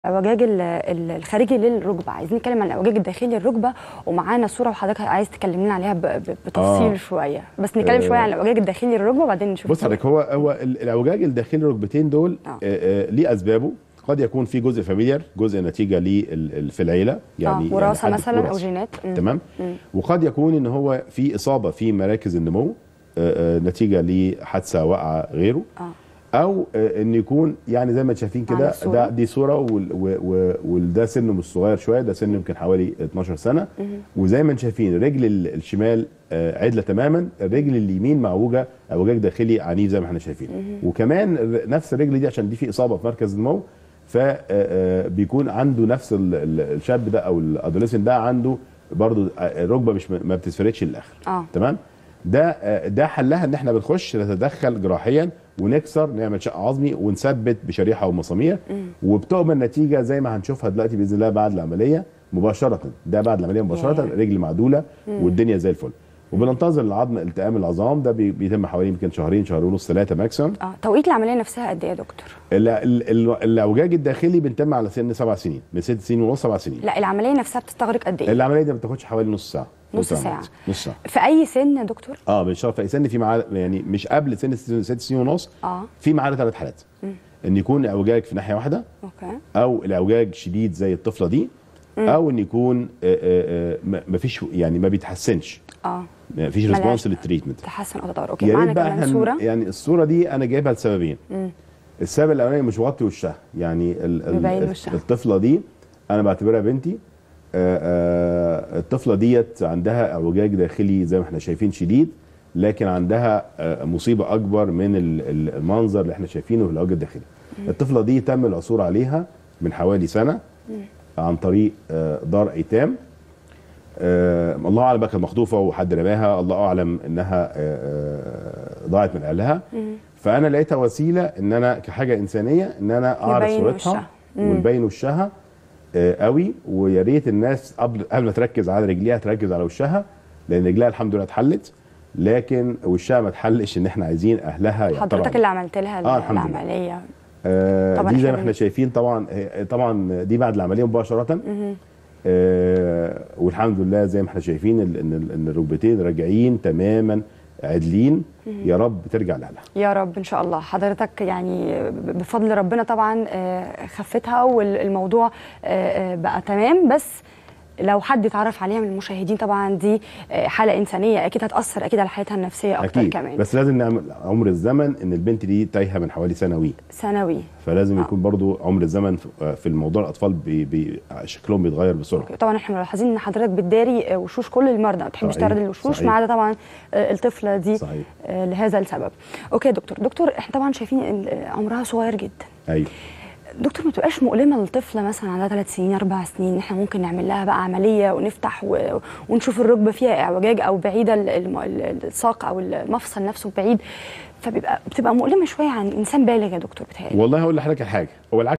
الاعوجاج ال- ال- الخارجي للركبه عايزين نتكلم عن الاعوجاج الداخلي للركبه ومعانا صوره وحضرتك عايز تكلم لنا عليها ب- ب- بتفصيل آه. شويه بس نتكلم آه. شويه عن الاعوجاج الداخلي للركبه وبعدين نشوف بص حضرتك هو هو ال- الاعوجاج الداخلي الركبتين دول آه. آه. آه ليه اسبابه قد يكون في جزء فاميليار جزء نتيجه لل- في العيله يعني آه. وراثه يعني حد مثلا او وراثة. جينات مم. تمام مم. وقد يكون ان هو في اصابه في مراكز النمو آه، آه، نتيجه لحادثه واقعه غيره اه او آه، ان يكون يعني زي ما انتم شايفين على كده الصورة. ده دي صوره وال- و- و- وده سن مش صغير شويه ده سن يمكن حوالي 12 سنه وزي ما انتم شايفين الرجل ال- الشمال آه، عدله تماما الرجل اليمين معوجه اعوجاج داخلي عنيف زي ما احنا شايفين وكمان الر- نفس الرجل دي عشان دي في اصابه في مركز النمو فبيكون عنده نفس ال- ال- الشاب ده او الادوليسنت ده عنده برضو آه، الركبه مش م- ما بتسفردش للاخر اه تمام ده آه، ده حلها ان احنا بنخش نتدخل جراحيا ونكسر نعمل شق عظمي ونثبت بشريحه ومسامير وبتقبل النتيجه زي ما هنشوفها دلوقتي باذن الله بعد العمليه مباشره ده بعد العمليه مباشره ياه. رجل معدوله والدنيا زي الفل وبننتظر العظم التئام العظام ده بي- بيتم حوالي يمكن شهرين شهر ونص ثلاثه ماكسيمم اه توقيت العمليه نفسها قد ايه يا دكتور ال- ال- ال- الاعوجاج الداخلي بيتم على سن سبع سنين من ست سنين ونص سبع سنين لا العمليه نفسها بتستغرق قد ايه العمليه دي ما بتاخدش حوالي نص ساعه نص عملية. ساعة. نص ساعه في اي سن يا دكتور اه بالشرط في سن في معاه يعني مش قبل سن ست ست سنين ونص اه في معانا ثلاث حالات ان يكون اعوجاج في ناحيه واحده اوكي او الاعوجاج شديد زي الطفله دي او ان يكون آه، آه، آه، ما ما فيش يعني ما بيتحسنش اه ما فيش ملاش ريسبونس للتريتمنت تحسن او تطور اوكي يا معانا ريت بقى كمان احنا صوره يعني الصوره دي انا جايبها لسببين مم. السبب الاولاني مش مغطي وشها يعني ال- ال- مبين وشها. الطفله دي انا بعتبرها بنتي آه، آه، الطفله ديت عندها اعوجاج داخلي زي ما احنا شايفين شديد لكن عندها آه، مصيبه اكبر من ال- ال- المنظر اللي احنا شايفينه في الاعوجاج الداخلي الطفله دي تم العثور عليها من حوالي سنه عن طريق آه، دار ايتام آه، الله اعلم بقى كانت مخطوفه وحد رماها الله اعلم انها آه، آه، ضاعت من اهلها فانا لقيتها وسيله ان انا كحاجه انسانيه ان انا اعرض نبين صورتها وشها. مم. ونبين وشها آه، قوي ويا ريت الناس قبل قبل ما تركز على رجليها تركز على وشها لان رجليها الحمد لله اتحلت لكن وشها ما اتحلش ان احنا عايزين اهلها يعترضوا حضرتك اللي عملت لها آه، الحمد لله. العمليه آه طبعاً دي زي إحنا ما احنا بن- شايفين طبعا آه، طبعا دي بعد العمليه مباشره آه والحمد لله زي ما احنا شايفين ال- ان ال- ان الركبتين راجعين تماما عادلين يا رب ترجع لاهلها يا رب ان شاء الله حضرتك يعني بفضل ربنا طبعا آه، خفتها والموضوع آه، آه، بقى تمام بس لو حد اتعرف عليها من المشاهدين طبعا دي آه، حاله انسانيه اكيد هتاثر اكيد على حياتها النفسيه اكتر اكيد كمان بس لازم نعمل عمر الزمن ان البنت دي تايهه من حوالي سنوي ثانوي فلازم آه. يكون برضو عمر الزمن في- في الموضوع الاطفال بي بي شكلهم بيتغير بسرعه طبعا احنا ملاحظين ان حضرتك بتداري آه، وشوش كل المرضى ما بتحبش صحيح، تعرض الوشوش صحيح. ما عدا طبعا آه، الطفله دي صحيح آه، لهذا السبب اوكي يا دكتور دكتور احنا طبعا شايفين إن، آه، عمرها صغير جدا ايوه دكتور ما تبقاش مؤلمه للطفله مثلا عندها ثلاث سنين اربع سنين احنا ممكن نعمل لها بقى عمليه ونفتح و... ونشوف الركبه فيها اعوجاج او بعيده ال- الم- ال- الساق او المفصل نفسه بعيد فبيبقى بتبقى مؤلمه شويه عن انسان بالغ يا دكتور بتهيألي والله هقول لحضرتك على حاجه هو العكس